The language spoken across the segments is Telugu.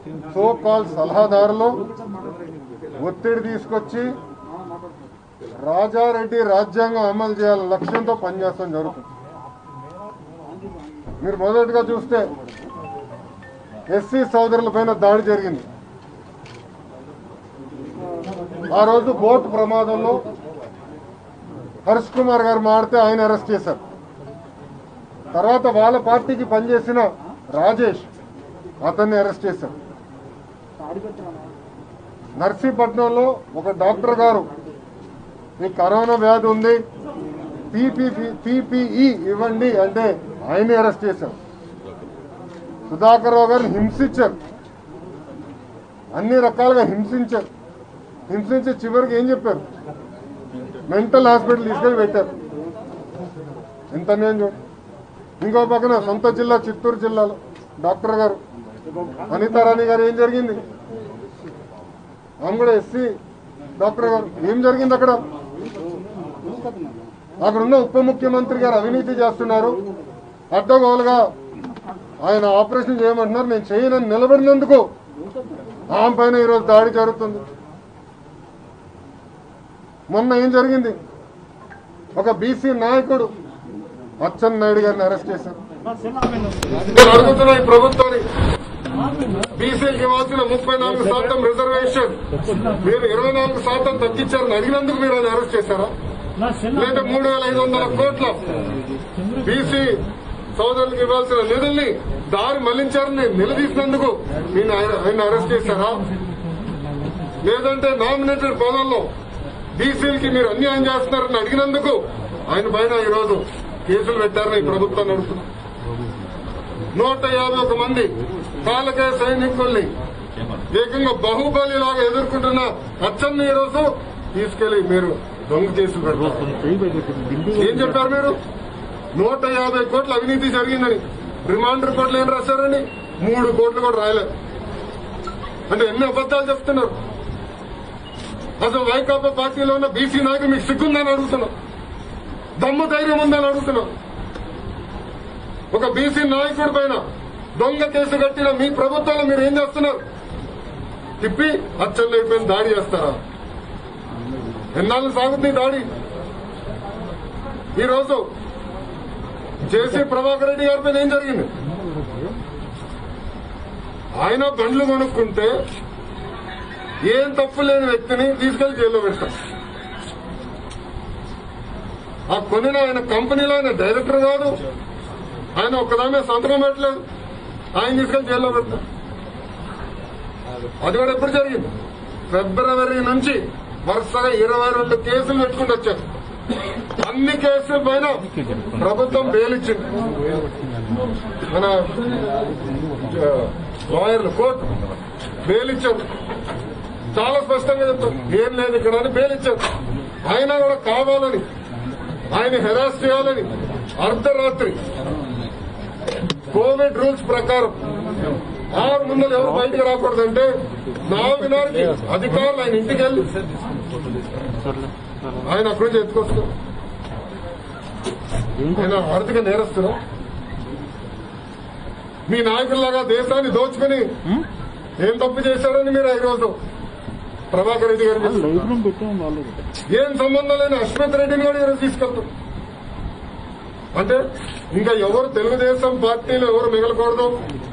సో కాల్ సలహాదారులు ఒత్తిడి తీసుకొచ్చి రాజారెడ్డి రాజ్యాంగం అమలు చేయాలనే లక్ష్యంతో పనిచేస్తాం జరుగుతుంది మీరు మొదటిగా చూస్తే ఎస్సీ సోదరుల పైన దాడి జరిగింది ఆ రోజు బోట్ ప్రమాదంలో హర్ష్ కుమార్ గారు మాడితే ఆయన అరెస్ట్ చేశారు తర్వాత వాళ్ళ పార్టీకి పనిచేసిన రాజేష్ అతన్ని అరెస్ట్ చేశారు నర్సీపట్నంలో ఒక డాక్టర్ గారు ఈ కరోనా వ్యాధి ఉంది పీపీఈ ఇవ్వండి అంటే ఆయన్ని అరెస్ట్ చేశారు సుధాకర్ రావు గారిని హింసించారు అన్ని రకాలుగా హింసించారు హింసించి చివరికి ఏం చెప్పారు మెంటల్ హాస్పిటల్ తీసుకెళ్లి పెట్టారు ఎంత అన్యాయం చూడు ఇంకో పక్కన సొంత జిల్లా చిత్తూరు జిల్లాలో డాక్టర్ గారు అనితారాణి గారు ఏం జరిగింది ఆమె కూడా ఎస్సీ డాక్టర్ గారు ఏం జరిగింది అక్కడ అక్కడ ఉన్న ఉప ముఖ్యమంత్రి గారు అవినీతి చేస్తున్నారు అడ్డగోలుగా ఆయన ఆపరేషన్ చేయమంటున్నారు నేను చేయనని నిలబడినందుకు ఆమె పైన ఈరోజు దాడి జరుగుతుంది మొన్న ఏం జరిగింది ఒక బీసీ నాయకుడు అచ్చెన్ నాయుడు గారిని అరెస్ట్ చేశారు నేను అడుగుతున్నా ఈ ప్రభుత్వాన్ని బీసీకి ఇవ్వాల్సిన ముప్పై నాలుగు శాతం రిజర్వేషన్ మీరు ఇరవై నాలుగు శాతం తగ్గించారని అడిగినందుకు మీరు ఆయన అరెస్ట్ చేశారా లేదా మూడు వేల ఐదు వందల కోట్ల బీసీ సోదరులకు ఇవ్వాల్సిన నిధుల్ని దారి మళ్లించారని నిలదీసినందుకు నేను ఆయన ఆయన అరెస్ట్ చేశారా లేదంటే నామినేటెడ్ పదవుల్లో బీసీలకి మీరు అన్యాయం చేస్తున్నారని అడిగినందుకు ఆయన పైన ఈరోజు కేసులు పెట్టారని ఈ ప్రభుత్వం నడుపుతుంది నూట యాభై ఒక మంది పాలకే సైనికుల్ని ఏకంగా బాహుబలి లాగా ఎదుర్కొంటున్న అచ్చన్ని ఈరోజు తీసుకెళ్లి మీరు దొంగ కేసులు పెడతారు ఏం చెప్పారు మీరు నూట యాభై కోట్ల అవినీతి జరిగిందని రిమాండ్ రిపోర్ట్లు ఏం రాశారండి మూడు కోట్లు కూడా రాయలేదు అంటే ఎన్ని అబద్దాలు చెప్తున్నారు అసలు వైకాపా పార్టీలో ఉన్న బీసీ నాయకులు మీకు సిగ్గుందని అడుగుతున్నాం దమ్ము ధైర్యం ఉందని అడుగుతున్నాం ఒక బీసీ నాయకుడి పైన దొంగ కేసు కట్టిన మీ ప్రభుత్వంలో మీరు ఏం చేస్తున్నారు తిప్పి అచ్చన్నైపోయిన దాడి చేస్తారా ఎన్నాళ్ళు సాగుతుంది ఈ దాడి ఈరోజు జేసీ ప్రభాకర్ రెడ్డి గారి పైన ఏం జరిగింది ఆయన బండ్లు కొనుక్కుంటే ఏం తప్పు లేని వ్యక్తిని తీసుకెళ్లి జైల్లో పెడతాం ఆ కొనిన ఆయన కంపెనీలో ఆయన డైరెక్టర్ కాదు ఆయన ఒక్కదామే సంతకం పెట్టలేదు ఆయన తీసుకెళ్లి జైల్లో పెడతాం అది కూడా ఎప్పుడు జరిగింది ఫిబ్రవరి నుంచి వరుసగా ఇరవై రెండు కేసులు పెట్టుకుంటూ వచ్చారు అన్ని కేసుల పైన ప్రభుత్వం బెయిలిచ్చింది మన లాయర్లు కోర్టు బెయిలిచ్చారు చాలా స్పష్టంగా చెప్తారు ఏం లేదు ఇక్కడ అని బెయిలిచ్చారు అయినా కూడా కావాలని ఆయన హెరాస్ చేయాలని అర్ధరాత్రి కోవిడ్ రూల్స్ ప్రకారం ఆరు ముందర ఎవరు బయటకు రాకూడదంటే నాలుగున్నరకి అధికారులు ఆయన ఇంటికి వెళ్ళి ఆయన అక్కడి నుంచి ఎత్తుకొస్తారు ఆయన ఆర్థిక నేరస్తురా మీ నాయకుల్లాగా దేశాన్ని దోచుకుని ఏం తప్పు చేశారని మీరు ఈరోజు ప్రభాకర్ రెడ్డి గారు చేశారు. లైబ్రరీ పెట్టాం వాళ్ళు ఏం సంబంధం లేని అశ్వత్ రెడ్డిని కూడా ఈరోజు తీసుకెళ్తాం అంటే ఇంకా ఎవరు తెలుగుదేశం పార్టీలో ఎవరు మిగలకూడదు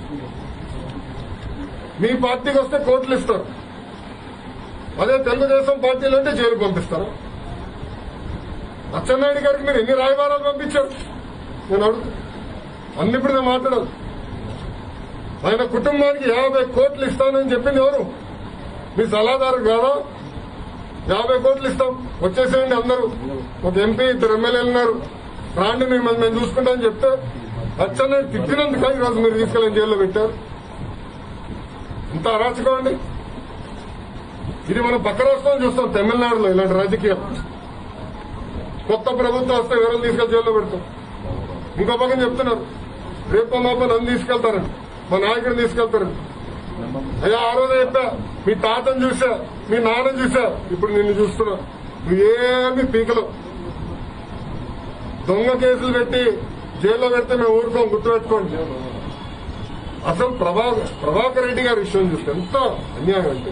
మీ పార్టీకి వస్తే కోట్లు ఇస్తారు అదే తెలుగుదేశం పార్టీలో అంటే జైలుకు పంపిస్తారు అచ్చెన్నాయుడు గారికి మీరు ఎన్ని రాయబారాలు పంపించారు నేను అడుగు అన్ని ఇప్పుడు నేను మాట్లాడదు ఆయన కుటుంబానికి యాభై కోట్లు ఇస్తానని చెప్పింది ఎవరు మీ సలహాదారు కాదా యాభై కోట్లు ఇస్తాం వచ్చేసేయండి అందరూ ఒక ఎంపీ ఇద్దరు ఎమ్మెల్యేలు ఉన్నారు రాండి మిమ్మల్ని మేము చూసుకుంటామని చెప్తే అచ్చన్న తిట్టినందుక ఈరోజు మీరు తీసుకెళ్ళని జైల్లో పెట్టారు ఇంత అరాచకం అండి ఇది మనం పక్క రాష్ట్రంలో చూస్తాం తమిళనాడులో ఇలాంటి రాజకీయాలు కొత్త ప్రభుత్వం వస్తే ఎవరైనా తీసుకెళ్లి జైల్లో పెడతాం ఇంకో పక్కన చెప్తున్నారు రేపు మాప నన్ను తీసుకెళ్తారండి మా నాయకుడిని తీసుకెళ్తారండి అయ్యా ఆ రోజు చెప్పా మీ తాతను చూసా మీ నాన్న చూసా ఇప్పుడు నిన్ను చూస్తున్నా నువ్వేమి పీకలు దొంగ కేసులు పెట్టి జైల్లో పెడితే మేము ఊరుకోం గుర్తుపెట్టుకోండి అసలు ప్రభా ప్రభాకర్ రెడ్డి గారి విషయం చూస్తే ఎంత అన్యాయం అంటే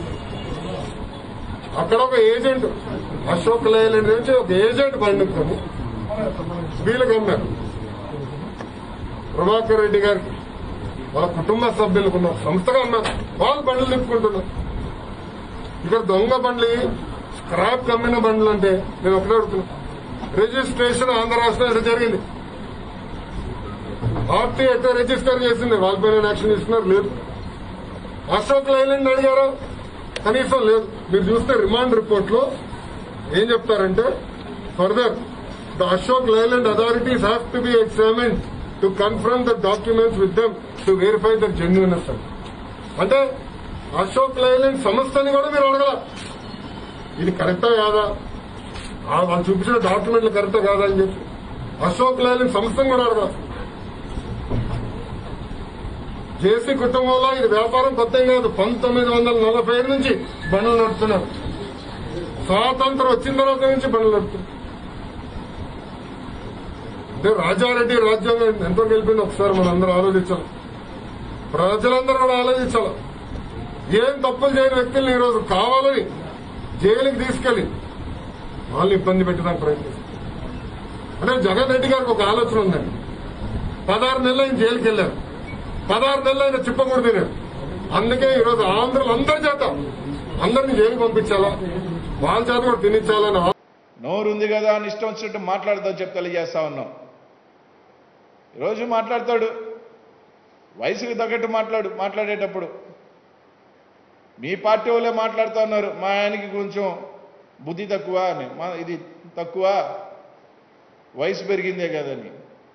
అక్కడ ఒక ఏజెంట్ అశోక్ లేలండ్ నుంచి ఒక ఏజెంట్ పండుకొని వీళ్ళకి అన్నారు ప్రభాకర్ రెడ్డి గారికి వాళ్ళ కుటుంబ సభ్యులకు ఉన్న సంస్థగా ఉన్నారు వాళ్ళు బండ్లు తిప్పుకుంటున్నారు ఇక్కడ దొంగ బండ్లు స్క్రాప్ కమ్మిన బండ్లు అంటే నేను ఒకటే అడుగుతున్నా రిజిస్ట్రేషన్ ఆంధ్ర రాష్ట్రంలో జరిగింది ఆర్టీ అయితే రిజిస్టర్ చేసింది వాళ్ళపైన యాక్షన్ తీసుకున్నారు లేదు అశోక్ లైలాండ్ అడిగారా కనీసం లేదు మీరు చూస్తే రిమాండ్ రిపోర్ట్ లో ఏం చెప్తారంటే further the Ashok Leyland authorities have to be examine to confirm the documents with them to verify the genuineness అని అంటే అశోక్ లైలాండ్ సంస్థని కూడా మీరు అడగల ఇది కరెక్టా కాదా ఆ వాళ్ళు చూపించిన డాక్యుమెంట్లు కరెక్టా కాదా అని చెప్పి అశోక్ లైలాండ్ సంస్థను కూడా అడగల జేసీ కుటుంబంలో ఇది వ్యాపారం కొత్త ఏం కాదు పంతొమ్మిది వందల నలభై ఐదు నుంచి బండ్లు నడుపుతున్నారు స్వాతంత్రం వచ్చిన తర్వాత నుంచి బండ్లు నడుపుతున్నారు అంటే రాజారెడ్డి రాజ్యాంగం ఎంతో గెలిపింది ఒకసారి మనం అందరూ ఆలోచించాలి ప్రజలందరూ కూడా ఆలోచించాలి ఏం తప్పులు చేయని వ్యక్తుల్ని ఈరోజు కావాలని జైలుకి తీసుకెళ్లి వాళ్ళని ఇబ్బంది పెట్టడానికి ప్రయత్నిస్తారు అంటే జగన్ రెడ్డి గారికి ఒక ఆలోచన ఉందండి పదహారు నెలలు ఆయన జైలుకి వెళ్ళారు పదహారు నెలలు ఆయన చిప్పకూడదు తినారు అందుకే ఈరోజు ఆంధ్రులు అందరి చేత అందరిని జైలుకి పంపించాలా వాళ్ళ చేత కూడా తినిచ్చాలని ఆ- నోరు ఉంది కదా అని ఇష్టం వచ్చినట్టు మాట్లాడదని చెప్పి తెలియజేస్తా ఉన్నాం ఈరోజు మాట్లాడతాడు వయసుకు తగ్గట్టు మాట్లాడు మాట్లాడేటప్పుడు మీ పార్టీ వాళ్ళే మాట్లాడుతూ ఉన్నారు మా ఆయనకి కొంచెం బుద్ధి తక్కువ అని మా ఇది తక్కువ వయసు పెరిగిందే కదని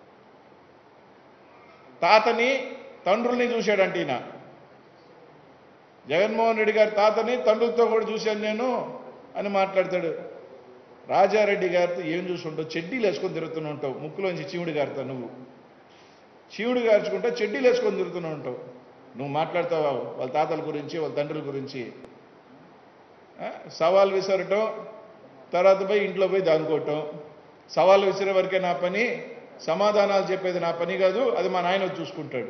తాతని తండ్రుల్ని చూశాడంట ఈయన జగన్మోహన్ రెడ్డి గారి తాతని తండ్రులతో కూడా చూశాను నేను అని మాట్లాడతాడు రాజారెడ్డి గారితో ఏం చూసుంటావు చెడ్డీలు వేసుకొని తిరుగుతూనే ఉంటావు ముక్కులోంచి చీవుడు గారితో నువ్వు చీవుడు గార్చుకుంటా చెడ్డీలు వేసుకొని తిరుగుతూనే ఉంటావు నువ్వు మాట్లాడతావా వాళ్ళ తాతల గురించి వాళ్ళ తండ్రుల గురించి ఆ? సవాల్ విసరటం తర్వాత పోయి ఇంట్లో పోయి దానుకోవటం సవాల్ విసిరే వరకే నా పని సమాధానాలు చెప్పేది నా పని కాదు అది మా నాయన వచ్చి చూసుకుంటాడు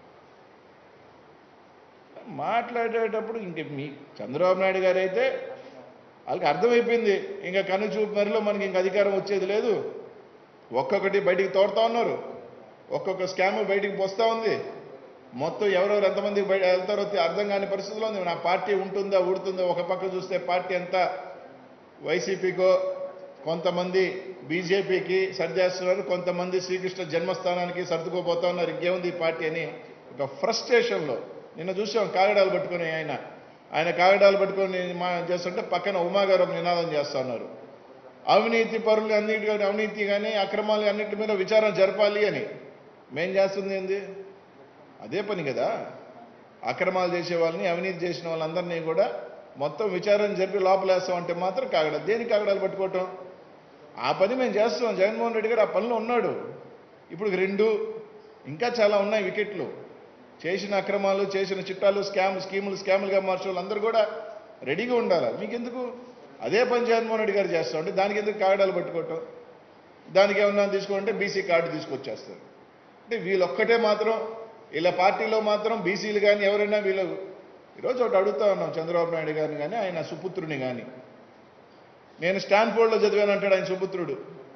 మాట్లాడేటప్పుడు ఇంక మీ చంద్రబాబు నాయుడు గారు అయితే వాళ్ళకి అర్థమైపోయింది ఇంకా కన్ను చూపు మరిలో మనకి ఇంక అధికారం వచ్చేది లేదు ఒక్కొక్కటి బయటికి తోడుతా ఉన్నారు ఒక్కొక్క స్కామ్ బయటికి పోస్తా ఉంది మొత్తం ఎవరెవరు ఎంతమంది బయట వెళ్తారో తె- అర్థం కాని పరిస్థితిలో ఉంది నా పార్టీ ఉంటుందా ఊడుతుందా ఒక పక్క చూస్తే పార్టీ అంతా వైసీపీకో కొంతమంది బీజేపీకి సర్దేస్తున్నారు కొంతమంది శ్రీకృష్ణ జన్మస్థానానికి సర్దుకోపోతా ఉన్నారు ఇంకేముంది ఈ పార్టీ అని ఒక ఫ్రస్ట్రేషన్లో నిన్న చూసాం కాగడాలు పట్టుకొని ఆయన ఆయన కాగడాలు పట్టుకొని మా చేస్తుంటే పక్కన ఉమా గారు ఒక నినాదం చేస్తా ఉన్నారు అవినీతి పరులు అన్నిటి కానీ అవినీతి కానీ అక్రమాలు అన్నిటి మీద విచారణ జరపాలి అని మేం చేస్తుంది ఏంది అదే పని కదా అక్రమాలు చేసే వాళ్ళని అవినీతి చేసిన వాళ్ళందరినీ కూడా మొత్తం విచారణ జరిపి లోపలేస్తాం అంటే మాత్రం కాగడ దేనికి కాగడాలు పట్టుకోవటం ఆ పని మేము చేస్తున్నాం జగన్మోహన్ రెడ్డి గారు ఆ పనిలో ఉన్నాడు ఇప్పుడు రెండు ఇంకా చాలా ఉన్నాయి వికెట్లు చేసిన అక్రమాలు చేసిన చిట్టాలు స్కామ్ స్కీములు స్కాములుగా మార్చే వాళ్ళందరూ కూడా రెడీగా ఉండాలి మీకెందుకు అదే పని జగన్మోహన్ రెడ్డి గారు చేస్తాం అంటే దానికి ఎందుకు కాగడాలు పట్టుకోవటం దానికి ఏమన్నా తీసుకుంటే బీసీ కార్డు తీసుకొచ్చేస్తారు అంటే వీళ్ళొక్కటే మాత్రం వీళ్ళ పార్టీలో మాత్రం బీసీలు కానీ ఎవరైనా వీళ్ళు ఈరోజు ఒకటి అడుగుతా ఉన్నాం చంద్రబాబు నాయుడు గారిని కానీ ఆయన సుపుత్రుని కానీ నేను స్టాన్ఫోర్డ్లో చదివాను అంటాడు ఆయన సుపుత్రుడు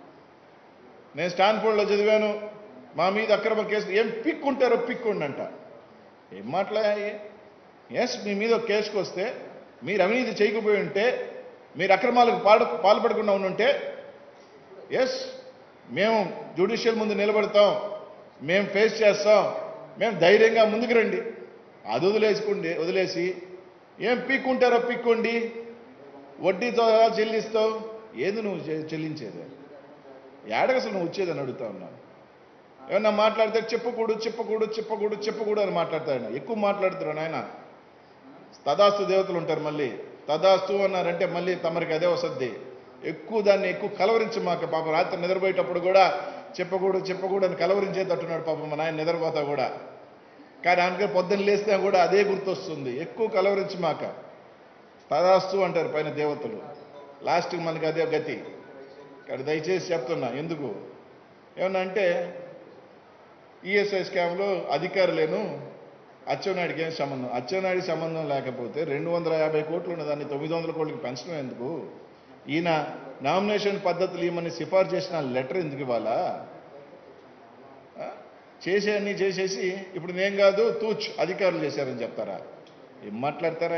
నేను స్టాన్ఫోర్డ్లో చదివాను మా మీద అక్రమ కేసు ఏం పిక్కుంటారో పిక్కుండంట ఏం మాట్లాడాయి ఎస్ మీ మీద ఒక కేసుకు వస్తే మీరు అవినీతి చేయకపోయి ఉంటే మీరు అక్రమాలకు పాడు పాల్పడకుండా ఉండుంటే ఎస్ మేము జ్యుడిషియల్ ముందు నిలబడతాం మేము ఫేస్ చేస్తాం మేము ధైర్యంగా ముందుకు రండి అది వదిలేసుకోండి వదిలేసి ఏం పీక్కుంటారో పీక్కోండి వడ్డీతో చెల్లిస్తావు ఏది నువ్వు చె- చెల్లించేది ఏడకి అసలు నువ్వు వచ్చేదని అడుగుతా ఉన్నాను ఏమన్నా మాట్లాడితే చెప్పకూడు చెప్పకూడు చెప్పకూడు చెప్పకూడు అని మాట్లాడతాడు ఎక్కువ మాట్లాడుతున్నాడు ఆయన తదాస్తు దేవతలు ఉంటారు మళ్ళీ తదాస్తు అన్నారంటే మళ్ళీ తమరికి అదే వసద్ది ఎక్కువ దాన్ని ఎక్కువ కలవరించమాక పాపం రాత్రి నిద్రపోయేటప్పుడు కూడా చెప్పకూడదు చెప్పకూడదు అని కలవరించేటట్టున్నాడు పాపం మా నాయన నిద్రపోతా కూడా కానీ ఆయనకి పొద్దున్న లేస్తే కూడా అదే గుర్తొస్తుంది ఎక్కువ కలవరించమాక తదాస్తు అంటారు పైన దేవతలు లాస్ట్కి మనకి అదే గతి కానీ దయచేసి చెప్తున్నా ఎందుకు ఏమన్నా అంటే ఈఎస్ఐ స్కామ్లో అధికారులేను అచ్చెన్నాయుడికి ఏం సంబంధం అచ్చెన్నాయుడికి సంబంధం లేకపోతే రెండు వందల యాభై కోట్లు ఉన్న దాన్ని తొమ్మిది వందల కోట్లకి పెంచడం ఎందుకు ఈయన నామినేషన్ పద్ధతులు ఇవ్వమని సిఫార్సు చేసిన లెటర్ ఎందుకు ఇవ్వాలా ఆ? చేసే అన్ని చేసేసి ఇప్పుడు నేను కాదు తూచ్ అధికారులు చేశారని చెప్తారా ఏం మాట్లాడతారా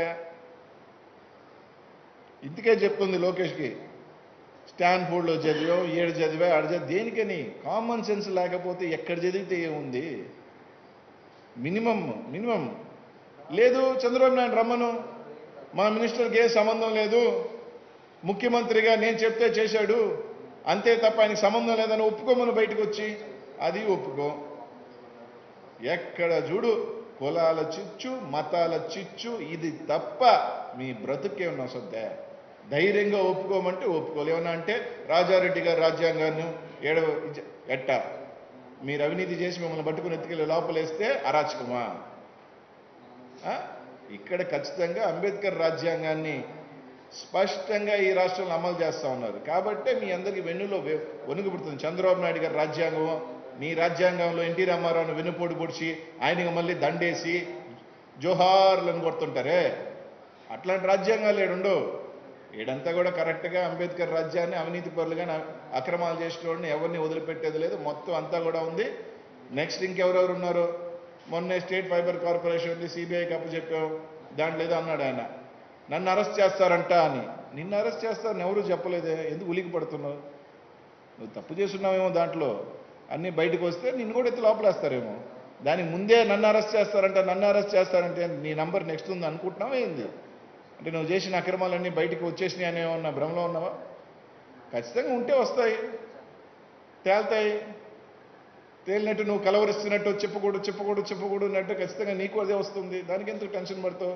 ఇందుకే చెప్తుంది లోకేష్కి స్టాన్ఫోర్డ్లో చదివాం ఏడు చదివా ఆడ చదివా దేనికని కామన్ సెన్స్ లేకపోతే ఎక్కడ చదివితే ఏముంది మినిమం మినిమం లేదు చంద్రబాబు నాయుడు రమ్మను మా మినిస్టర్కి ఏ సంబంధం లేదు ముఖ్యమంత్రిగా నేను చెప్తే చేశాడు అంతే తప్ప ఆయనకి సంబంధం లేదని ఒప్పుకోమని బయటకు వచ్చి అది ఒప్పుకో ఎక్కడ చూడు కులాల చిచ్చు మతాల చిచ్చు ఇది తప్ప మీ బ్రతుకే ఉన్న వస్తుందే ధైర్యంగా ఒప్పుకోమంటే ఒప్పుకోలు ఏమన్నా అంటే రాజారెడ్డి గారు రాజ్యాంగాన్ని ఏడవ ఇజ- ఎట్ట మీరు అవినీతి చేసి మిమ్మల్ని పట్టుకుని ఎత్తుకెళ్ళి లోపలేస్తే అరాచకమా ఆ? ఇక్కడ ఖచ్చితంగా అంబేద్కర్ రాజ్యాంగాన్ని స్పష్టంగా ఈ రాష్ట్రంలో అమలు చేస్తా ఉన్నారు కాబట్టే మీ అందరికీ వెన్నులో వె- వణుకు పుడుతుంది చంద్రబాబు నాయుడు గారి రాజ్యాంగం నీ రాజ్యాంగంలో ఎన్టీ రామారావుని వెన్నుపోటు పొడిచి ఆయనకి మళ్ళీ దండేసి జోహార్లను కొడుతుంటారే అట్లాంటి రాజ్యాంగాలు ఏడుండో ఈడంతా కూడా కరెక్ట్గా అంబేద్కర్ రాజ్యాన్ని అవినీతి పరులుగా నా- అక్రమాలు చేసిన వాడిని ఎవరిని వదిలిపెట్టేది లేదు మొత్తం అంతా కూడా ఉంది నెక్స్ట్ ఇంకెవరెవరు ఉన్నారు మొన్నే స్టేట్ ఫైబర్ కార్పొరేషన్ ఉంది సిబిఐకి అప్పు చెప్పాం దాంట్లో ఏదో అన్నాడు ఆయన నన్ను అరెస్ట్ చేస్తారంట అని నిన్ను అరెస్ట్ చేస్తారని ఎవరు చెప్పలేదే ఎందుకు ఉలికి పడుతున్నావు నువ్వు తప్పు చేస్తున్నావేమో దాంట్లో అన్నీ బయటకు వస్తే నిన్ను కూడా ఎత్తి లోపలేస్తారేమో దానికి ముందే నన్ను అరెస్ట్ చేస్తారంట నన్ను అరెస్ట్ చేస్తారంటే నీ నంబర్ నెక్స్ట్ ఉంది అనుకుంటున్నావా ఏంది అంటే నువ్వు చేసిన అక్రమాలన్నీ బయటకు వచ్చేసినాయి అనే ఉన్న భ్రమలో ఉన్నావా ఖచ్చితంగా ఉంటే వస్తాయి తేల్తాయి తేలినట్టు నువ్వు కలవరిస్తున్నట్టు చెప్పకూడదు చెప్పకూడదు చెప్పకూడదు అన్నట్టు ఖచ్చితంగా నీకు అదే వస్తుంది దానికి ఎందుకు టెన్షన్ పడతావు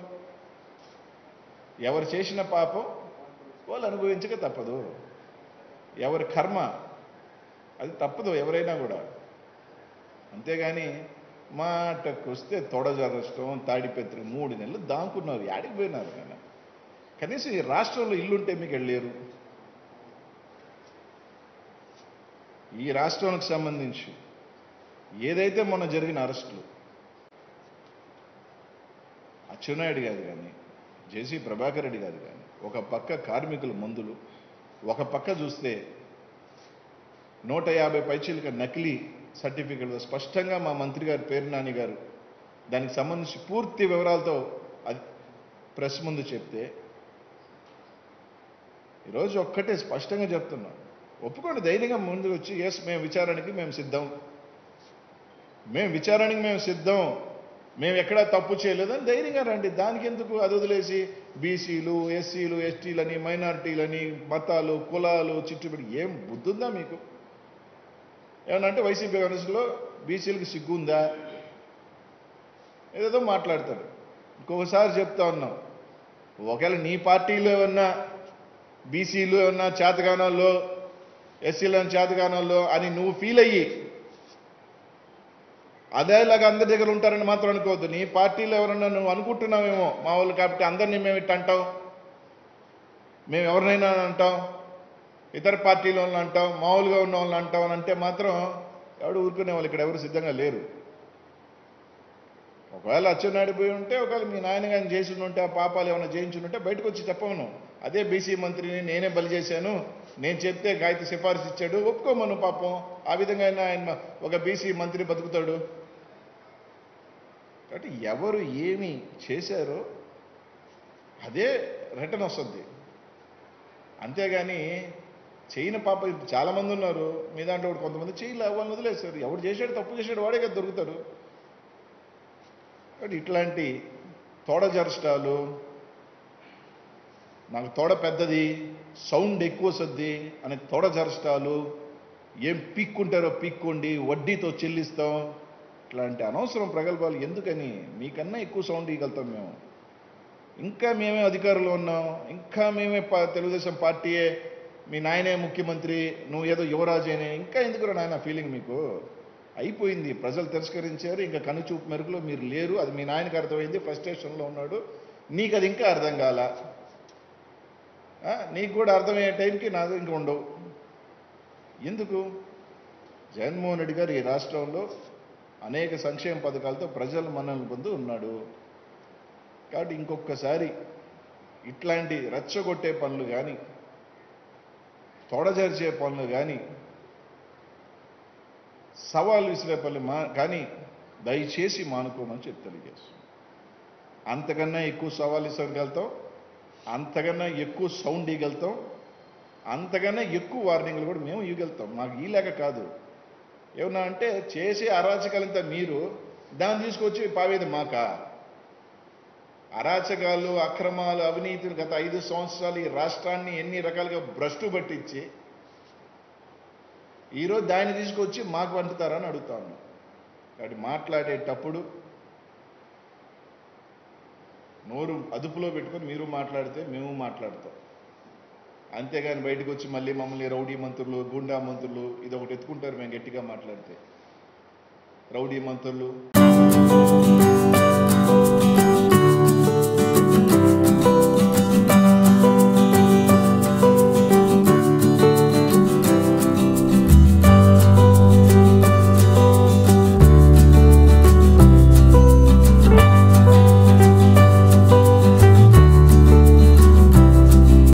ఎవరు చేసిన పాపం వాళ్ళు అనుభవించక తప్పదు ఎవరి కర్మ అది తప్పదు ఎవరైనా కూడా అంతేగాని మాటకు వస్తే తొడజరష్టం తాడిపెత్తరు మూడు నెలలు దాంకున్నారు యాడికి పోయినారు ఆయన కనీసం ఈ రాష్ట్రంలో ఇల్లుంటే మీకు వెళ్ళలేరు ఈ రాష్ట్రానికి సంబంధించి ఏదైతే మొన్న జరిగిన అరెస్టులు అచ్చెన్నాయుడు గారు కానీ జేసీ ప్రభాకర్ రెడ్డి గారు కానీ ఒక పక్క కార్మికుల మందులు ఒక పక్క చూస్తే నూట యాభై పైచీలక నకిలీ సర్టిఫికెట్లు స్పష్టంగా మా మంత్రి గారు పేరు నాని గారు దానికి సంబంధించి పూర్తి వివరాలతో అది ప్రెస్ ముందు చెప్తే ఈరోజు ఒక్కటే స్పష్టంగా చెప్తున్నాం ఒప్పుకోండి ధైర్యంగా ముందు వచ్చి ఎస్ మేము విచారణకి మేము సిద్ధం మేము విచారణకి మేము సిద్ధం మేము ఎక్కడా తప్పు చేయలేదని ధైర్యంగా రండి దానికి ఎందుకు అది వదిలేసి బీసీలు ఎస్సీలు ఎస్టీలని మైనారిటీలని మతాలు కులాలు చిట్టుబడి ఏం బుద్ధుందా మీకు ఏమన్నా అంటే వైసీపీ కాంగ్రెస్లో బీసీలకు సిగ్గుందా ఏదేదో మాట్లాడతాడు ఇంకొకసారి చెప్తా ఉన్నాం ఒకవేళ నీ పార్టీలో ఏమన్నా బీసీలు ఏమన్నా చేతగానాల్లో ఎస్సీలో చేతగానాల్లో అని నువ్వు ఫీల్ అయ్యి అదేలాగా అందరి దగ్గర ఉంటారని మాత్రం అనుకోవద్దు నీ పార్టీలో ఎవరన్నా నువ్వు అనుకుంటున్నావేమో మా వాళ్ళు కాబట్టి అందరినీ మేము ఇట్ట అంటాం మేము ఎవరినైనా అంటాం ఇతర పార్టీల వాళ్ళని అంటాం మామూలుగా ఉన్న వాళ్ళని అంటాం అని అంటే మాత్రం ఎవడు ఊరుకునే వాళ్ళు ఇక్కడ ఎవరు సిద్ధంగా లేరు ఒకవేళ అచ్చెన్నాయుడు పోయి ఉంటే ఒకవేళ మీ నాయన కానీ చేసి ఉంటే ఆ పాపాలు ఏమైనా చేయించి ఉంటే బయటకు వచ్చి చెప్పమను అదే బీసీ మంత్రిని నేనే బలి చేశాను నేను చెప్తే గాయత్రి సిఫారసు ఇచ్చాడు ఒప్పుకోమను పాపం ఆ విధంగా అయినా ఆయన ఒక బీసీ మంత్రి బతుకుతాడు కాబట్టి ఎవరు ఏమి చేశారో అదే రిటర్న్ వస్తుంది అంతేగాని చేయని పాప ఇప్పుడు చాలా మంది ఉన్నారు మీ దాంట్లో కూడా కొంతమంది చేయలే వాళ్ళని వదిలేశారు ఎవడు చేశాడు తప్పు చేశాడు వాడే కదా దొరుకుతాడు కాబట్టి ఇట్లాంటి తోడ జరస్టాలు నాకు తోడ పెద్దది సౌండ్ ఎక్కువ వస్తుంది అనే తోడ జరస్టాలు ఏం పీక్కుంటారో పీక్కోండి వడ్డీతో చెల్లిస్తాం ఇట్లాంటి అనవసరం ప్రగల్భాలు ఎందుకని మీకన్నా ఎక్కువ సౌండ్ ఇవ్వగలుగుతాం మేము ఇంకా మేమే అధికారంలో ఉన్నాం ఇంకా మేమే పా- తెలుగుదేశం పార్టీయే మీ నాయనే ముఖ్యమంత్రి నువ్వు ఏదో యువరాజేనే ఇంకా ఎందుకు నాయన ఫీలింగ్ మీకు అయిపోయింది ప్రజలు తిరస్కరించారు ఇంకా కనుచూపు మెరుగులో మీరు లేరు అది మీ నాయనకి అర్థమైంది ఫ్రస్ట్రేషన్లో ఉన్నాడు నీకు అది ఇంకా అర్థం కాల ఆ, నీకు కూడా అర్థమయ్యే టైంకి నాది ఇంకా ఉండవు ఎందుకు జగన్మోహన్ రెడ్డి గారు ఈ రాష్ట్రంలో అనేక సంక్షేమ పథకాలతో ప్రజల మనల్ని పొందు ఉన్నాడు కాబట్టి ఇంకొకసారి ఇట్లాంటి రెచ్చగొట్టే పనులు కానీ తొడజరిచే పనులు కానీ సవాల్ విసిరే పనులు మా కానీ దయచేసి మానుకోమని చెప్పి తెలియజేస్తాం అంతకన్నా ఎక్కువ సవాల్ ఇసగలుగుతాం అంతకన్నా ఎక్కువ సౌండ్ ఇవ్వగలుగుతాం అంతకన్నా ఎక్కువ వార్నింగ్లు కూడా మేము ఇవ్వగలుగుతాం మాకు ఈ లేక కాదు ఏమన్నా అంటే చేసే అరాచకాలంతా మీరు దాన్ని తీసుకొచ్చి పావేది మాక అరాచకాలు అక్రమాలు అవినీతిని గత ఐదు సంవత్సరాలు ఈ రాష్ట్రాన్ని ఎన్ని రకాలుగా భ్రష్టు పట్టించి ఈరోజు దాన్ని తీసుకొచ్చి మాకు పంపుతారని అడుగుతాను కాబట్టి మాట్లాడేటప్పుడు నోరు అదుపులో పెట్టుకొని మీరు మాట్లాడితే మేము మాట్లాడతాం అంతేగాని బయటకు వచ్చి మళ్ళీ మమ్మల్ని రౌడీ మంత్రులు గుండా మంత్రులు ఇది ఒకటి ఎత్తుకుంటారు మేము గట్టిగా మాట్లాడితే రౌడీ మంత్రులు